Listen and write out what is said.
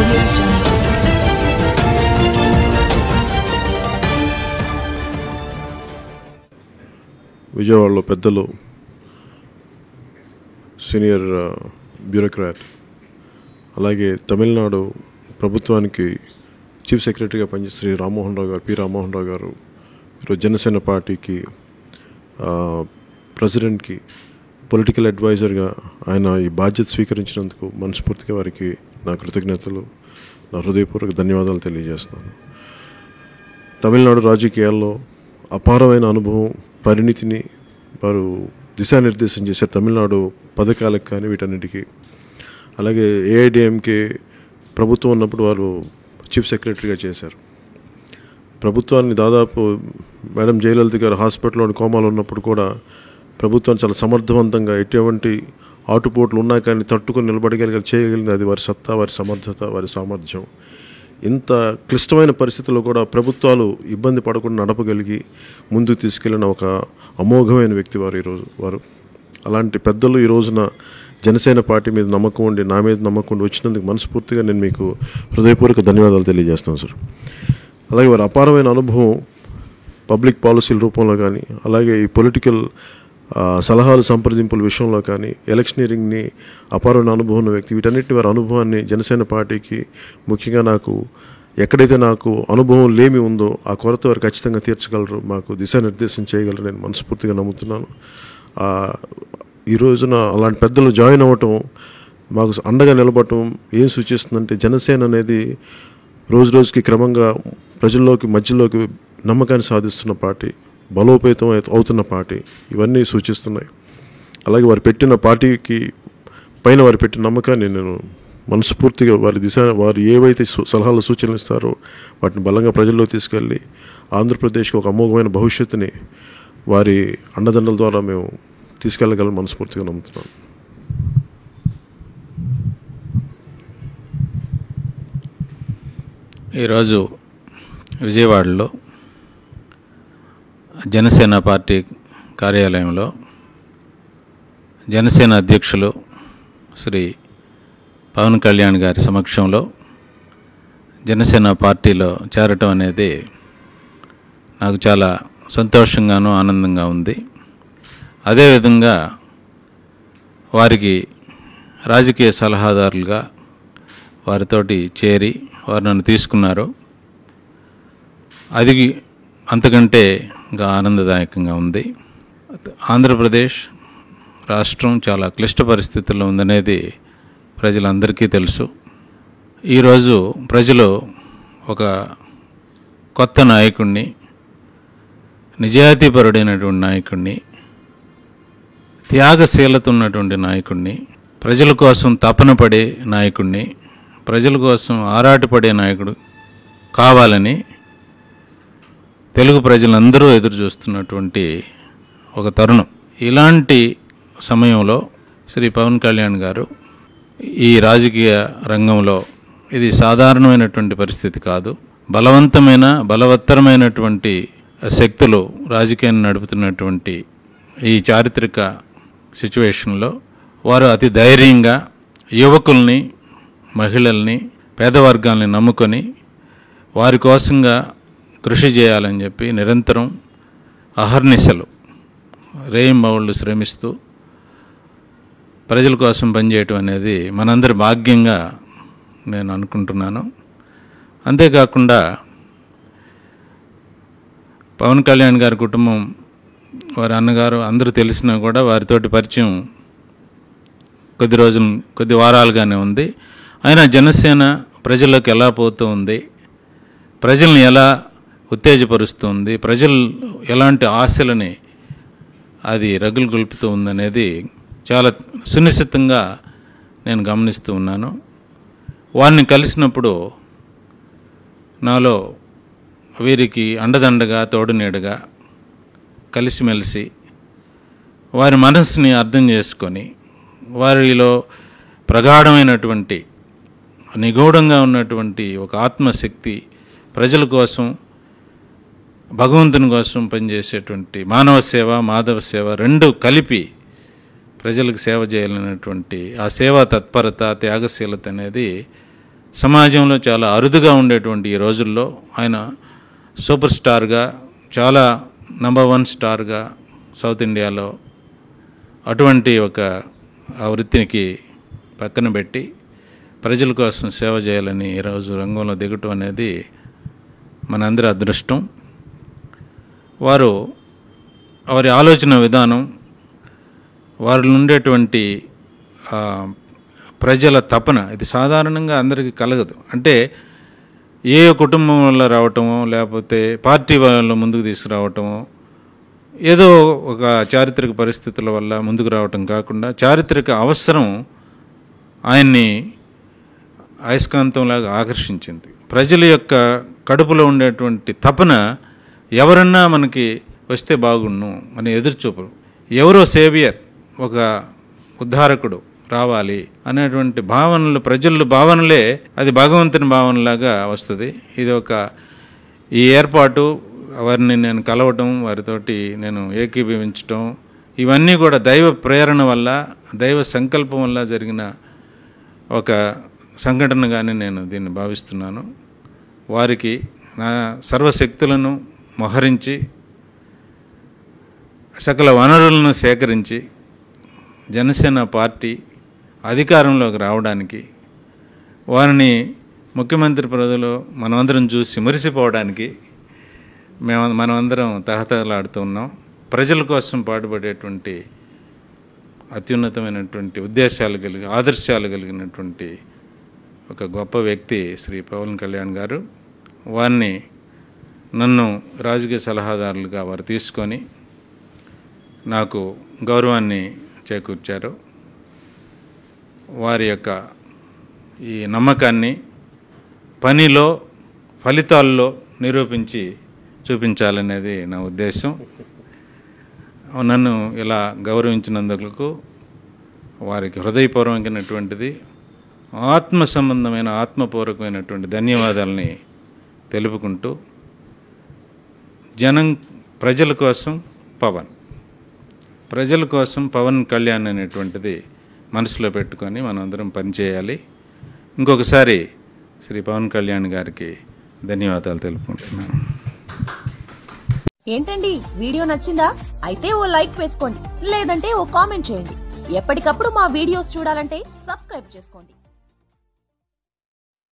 audio jungle. విజయవాడలో పెద్దలు senior ఆ, బ్యూరోక్రాట్ అలాగే తమిళనాడు ప్రభుత్వానికి చీఫ్ సెక్రటరీగా పనిచేసే శ్రీ రామ్మోహన్ రావు గారు పి రామ్మోహన్ రావు గారు ఈరోజు జనసేన పార్టీకి ఆ, ప్రెసిడెంట్కి పొలిటికల్ అడ్వైజర్గా ఆయన ఈ బాధ్యత స్వీకరించినందుకు మనస్ఫూర్తిగా వారికి నా కృతజ్ఞతలు నా హృదయపూర్వక ధన్యవాదాలు తెలియజేస్తున్నాను తమిళనాడు రాజకీయాల్లో అపారమైన అనుభవం పరిణితిని వారు దిశానిర్దేశం చేశారు తమిళనాడు పథకాలకు కానీ వీటన్నిటికీ అలాగే ఏఐడిఎంకే ప్రభుత్వం ఉన్నప్పుడు వారు చీఫ్ సెక్రటరీగా చేశారు ప్రభుత్వాన్ని దాదాపు మేడం జయలలిత గారు హాస్పిటల్లోని కోమాలో ఉన్నప్పుడు కూడా ప్రభుత్వాన్ని చాలా సమర్థవంతంగా ఎటువంటి ఆటుపోట్లు ఉన్నా కానీ తట్టుకొని నిలబడగలిగారు చేయగలిగింది అది వారి సత్తా వారి సమర్థత వారి సామర్థ్యం ఇంత క్లిష్టమైన పరిస్థితుల్లో కూడా ప్రభుత్వాలు ఇబ్బంది పడకుండా నడపగలిగి ముందుకు తీసుకెళ్లిన ఒక అమోఘమైన వ్యక్తి వారు ఈరోజు వారు అలాంటి పెద్దలు ఈ రోజున జనసేన పార్టీ మీద నమ్మకం ఉండి నా మీద నమ్మకం ఉండి వచ్చినందుకు మనస్ఫూర్తిగా నేను మీకు హృదయపూర్వక ధన్యవాదాలు తెలియజేస్తాను సార్ అలాగే వారి అపారమైన అనుభవం పబ్లిక్ పాలసీల రూపంలో కానీ అలాగే ఈ పొలిటికల్ ఆ, సలహాలు సంప్రదింపుల విషయంలో కానీ ఎలక్షనీరింగ్ని అపారమైన అనుభవం ఉన్న వ్యక్తి వీటన్నిటి వారి అనుభవాన్ని జనసేన పార్టీకి ముఖ్యంగా నాకు ఎక్కడైతే నాకు అనుభవం లేమి ఉందో ఆ కొరత వారు ఖచ్చితంగా తీర్చగలరు మాకు దిశానిర్దేశం చేయగలరు నేను మనస్ఫూర్తిగా నమ్ముతున్నాను ఆ, ఈ రోజున అలాంటి పెద్దలు జాయిన్ అవ్వటం మాకు అండగా నిలబడటం ఏం సూచిస్తుందంటే జనసేన అనేది రోజు రోజుకి క్రమంగా ప్రజల్లోకి మధ్యలోకి నమ్మకాన్ని సాధిస్తున్న పార్టీ బలోపేతం అయి- అవుతున్న పార్టీ ఇవన్నీ సూచిస్తున్నాయి అలాగే వారు పెట్టిన పార్టీకి పైన వారు పెట్టిన నమ్మకాన్ని నేను మనస్ఫూర్తిగా వారి దిశ వారు ఏవైతే సు- సలహాలు సూచనలు ఇస్తారో వాటిని బలంగా ప్రజల్లో తీసుకెళ్ళి ఆంధ్రప్రదేశ్కి ఒక అమోఘమైన భవిష్యత్తుని వారి అండదండల ద్వారా మేము తీసుకెళ్ళగలని మనస్ఫూర్తిగా నమ్ముతున్నాను ఈరోజు విజయవాడలో జనసేన పార్టీ కార్యాలయంలో జనసేన అధ్యక్షులు శ్రీ పవన్ కళ్యాణ్ గారి సమక్షంలో జనసేన పార్టీలో చేరటం అనేది నాకు చాలా సంతోషంగాను ఆనందంగా ఉంది అదేవిధంగా వారికి రాజకీయ సలహాదారులుగా వారితోటి చేరి వారు నన్ను తీసుకున్నారు అది అంతకంటే ఇంకా ఆనందదాయకంగా ఉంది ఆంధ్రప్రదేశ్ రాష్ట్రం చాలా క్లిష్ట పరిస్థితుల్లో ఉందనేది ప్రజలందరికీ తెలుసు ఈరోజు ప్రజలు ఒక కొత్త నాయకుడిని నిజాయితీపరుడైనటువంటి నాయకుడిని త్యాగశీలత ఉన్నటువంటి నాయకుడిని ప్రజల కోసం తపన పడే నాయకుడిని ప్రజల కోసం ఆరాటపడే నాయకుడు కావాలని తెలుగు ప్రజలందరూ ఎదురు చూస్తున్నటువంటి ఒక తరుణం ఇలాంటి సమయంలో శ్రీ పవన్ కళ్యాణ్ గారు ఈ రాజకీయ రంగంలో ఇది సాధారణమైనటువంటి పరిస్థితి కాదు బలవంతమైన బలవత్తరమైనటువంటి శక్తులు రాజకీయాన్ని నడుపుతున్నటువంటి ఈ చారిత్రక సిచ్యువేషన్లో వారు అతి ధైర్యంగా యువకుల్ని మహిళల్ని పేదవర్గాల్ని నమ్ముకొని వారి కోసంగా కృషి చేయాలని చెప్పి నిరంతరం అహర్నిశలు రేయింబవళ్ళు శ్రమిస్తూ ప్రజల కోసం పనిచేయటం అనేది మనందరి భాగ్యంగా నేను అనుకుంటున్నాను అంతేకాకుండా పవన్ కళ్యాణ్ గారి కుటుంబం వారి అన్నగారు అందరూ తెలిసినా కూడా వారితోటి పరిచయం కొద్ది రోజులు కొద్ది వారాలుగానే ఉంది అయినా జనసేన ప్రజల్లోకి ఎలా పోతూ ఉంది ప్రజల్ని ఎలా ఉత్తేజపరుస్తుంది ప్రజలు ఎలాంటి ఆశలని అది రగులు గొలుపుతూ ఉందనేది చాలా సునిశ్చితంగా నేను గమనిస్తూ ఉన్నాను వారిని కలిసినప్పుడు నాలో వీరికి అండదండగా తోడునీడగా కలిసిమెలిసి వారి మనస్సుని అర్థం చేసుకొని వారిలో ప్రగాఢమైనటువంటి నిగూఢంగా ఉన్నటువంటి ఒక ఆత్మశక్తి ప్రజల కోసం భగవంతుని కోసం పనిచేసేటువంటి మానవ సేవ మాధవ సేవ రెండు కలిపి ప్రజలకు సేవ చేయాలనేటువంటి ఆ సేవా తత్పరత త్యాగశీలత అనేది సమాజంలో చాలా అరుదుగా ఉండేటువంటి ఈ రోజుల్లో ఆయన సూపర్ స్టార్గా చాలా నంబర్ వన్ స్టార్గా సౌత్ ఇండియాలో అటువంటి ఒక ఆ వృత్తికి పక్కన పెట్టి ప్రజల కోసం సేవ చేయాలని ఈరోజు రంగంలో దిగటం అనేది మనందరి అదృష్టం వారు వారి ఆలోచన విధానం వారిలో ఉండేటువంటి ఆ, ప్రజల తపన ఇది సాధారణంగా అందరికీ కలగదు అంటే ఏ కుటుంబం వల్ల రావటమో లేకపోతే పార్టీ వాళ్ళు ముందుకు తీసుకురావటమో ఏదో ఒక చారిత్రక పరిస్థితుల వల్ల ముందుకు రావటం కాకుండా చారిత్రక అవసరం ఆయన్ని అయస్కాంతంలాగా ఆకర్షించింది ప్రజల యొక్క కడుపులో ఉండేటువంటి తపన ఎవరన్నా మనకి వస్తే బాగుండు అని ఎదురుచూపు ఎవరో సేవియర్ ఒక ఉద్ధారకుడు రావాలి అనేటువంటి భావనలు ప్రజల భావనలే అది భగవంతుని భావనలాగా వస్తుంది ఇది ఒక ఈ ఏర్పాటు వారిని నేను కలవటం వారితోటి నేను ఏకీభవించటం ఇవన్నీ కూడా దైవ ప్రేరణ వల్ల దైవ సంకల్పం వల్ల జరిగిన ఒక సంఘటనగానే నేను దీన్ని భావిస్తున్నాను వారికి నా సర్వశక్తులను మోహరించి సకల వనరులను సేకరించి జనసేన పార్టీ అధికారంలోకి రావడానికి వారిని ముఖ్యమంత్రి పదవిలో మనమందరం చూసి మురిసిపోవడానికి మేము మనమందరం తహతహలాడుతూ ఉన్నాం ప్రజల కోసం పాటుపడేటువంటి అత్యున్నతమైనటువంటి ఉద్దేశాలు కలిగి ఆదర్శాలు కలిగినటువంటి ఒక గొప్ప వ్యక్తి శ్రీ పవన్ కళ్యాణ్ గారు వారిని నన్ను రాజకీయ సలహాదారులుగా వారు తీసుకొని నాకు గౌరవాన్ని చేకూర్చారు వారి యొక్క ఈ నమ్మకాన్ని పనిలో ఫలితాల్లో నిరూపించి చూపించాలనేది నా ఉద్దేశం నన్ను ఇలా గౌరవించినందుకు వారికి హృదయపూర్వకమైనటువంటిది ఆత్మ సంబంధమైన ఆత్మపూర్వకమైనటువంటి ధన్యవాదాలని తెలుపుకుంటూ జనం ప్రజల కోసం పవన్ ప్రజల కోసం పవన్ కళ్యాణ్ అనేటువంటిది మనసులో పెట్టుకొని మనందరం పనిచేయాలి ఇంకొకసారి శ్రీ పవన్ కళ్యాణ్ గారికి ధన్యవాదాలు తెలుపుకుంటున్నాను ఏంటండి వీడియో నచ్చిందా అయితే ఓ లైక్ వేసుకోండి లేదంటే ఓ కామెంట్ చేయండి ఎప్పటికప్పుడు మా వీడియోస్ చూడాలంటే సబ్స్క్రైబ్ చేసుకోండి